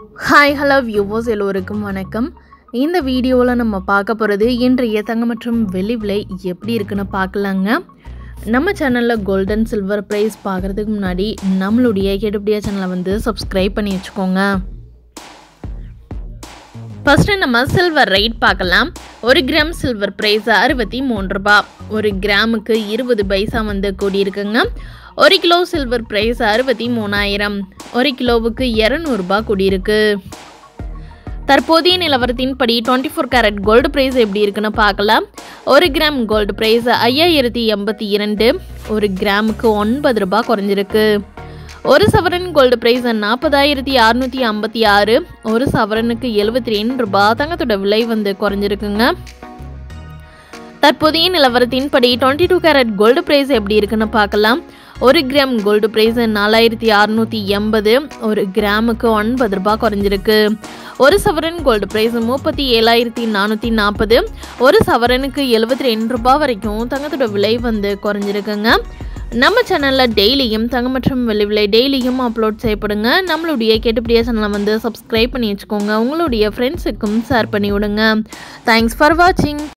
hi hello viewers எல்லோருக்கும் வணக்கம் இந்த வீடியோவில் நம்ம பார்க்க போகிறது இன்றைய தங்கம் மற்றும் வெள்ளி விலை எப்படி இருக்குன்னு பார்க்கலாங்க நம்ம சேனலில் கோல்டன் சில்வர் ப்ரைஸ் பார்க்குறதுக்கு முன்னாடி நம்மளுடைய கெடுபடியா சேனலை வந்து சப்ஸ்கிரைப் பண்ணி வச்சுக்கோங்க ஃபஸ்ட்டு நம்ம சில்வர் ரேட் பார்க்கலாம் ஒரு கிராம் சில்வர் ப்ரைஸ் அறுபத்தி மூணு ரூபாய் ஒரு கிராமுக்கு இருபது பைசா வந்து கூடியிருக்குங்க ஒரு கிலோ சில்வர் ப்ரைஸ் அறுபத்தி மூணாயிரம் ஒரு கிலோவுக்கு இரநூறுபா கூடியிருக்கு தற்போதைய நிலவரத்தின்படி twenty four carat gold price எப்படி இருக்குன்னு பார்க்கலாம் ஒரு கிராம் கோல்டு ப்ரைஸ் ஐயாயிரத்தி எண்பத்தி இரண்டு ஒரு கிராமுக்கு ஒன்பது ரூபாய் குறைஞ்சிருக்கு ஒரு சவரன் கோல்டு ப்ரைஸ் நாற்பதாயிரத்தி அறுநூற்றி ஐம்பத்தி ஆறு ஒரு சவரனுக்கு எழுபத்தி ரெண்டு ரூபாய் தங்கத்தோட விலை வந்து குறைஞ்சிருக்குங்க தற்போதைய நிலவரத்தின்படி twenty two carat gold price எப்படி இருக்குன்னு பார்க்கலாம் ஒரு கிராம் கோல்டு ப்ரைஸ் நாலாயிரத்தி அறுநூற்றி எண்பது ஒரு கிராமுக்கு ஒன்பது ரூபாய் குறைஞ்சிருக்கு ஒரு சவரன் கோல்டு ப்ரைஸ் முப்பத்தி ஏழாயிரத்தி நானூற்றி நாற்பது ஒரு சவரனுக்கு எழுபத்தி ரெண்டு ரூபாய் வரைக்கும் தங்கத்தோட விலை வந்து குறைஞ்சிருக்குங்க நம்ம சேனலில் டெய்லியும் தங்கம் மற்றும் வெள்ளி விலை டெய்லியும் அப்லோட் செய்யப்படுங்க நம்மளுடைய கேட்டுப்படியா சேனலை வந்து சப்ஸ்கிரைப் பண்ணி வச்சுக்கோங்க உங்களுடைய ஃப்ரெண்ட்ஸுக்கும் ஷேர் பண்ணி விடுங்க தேங்க்ஸ் ஃபார் வாட்சிங்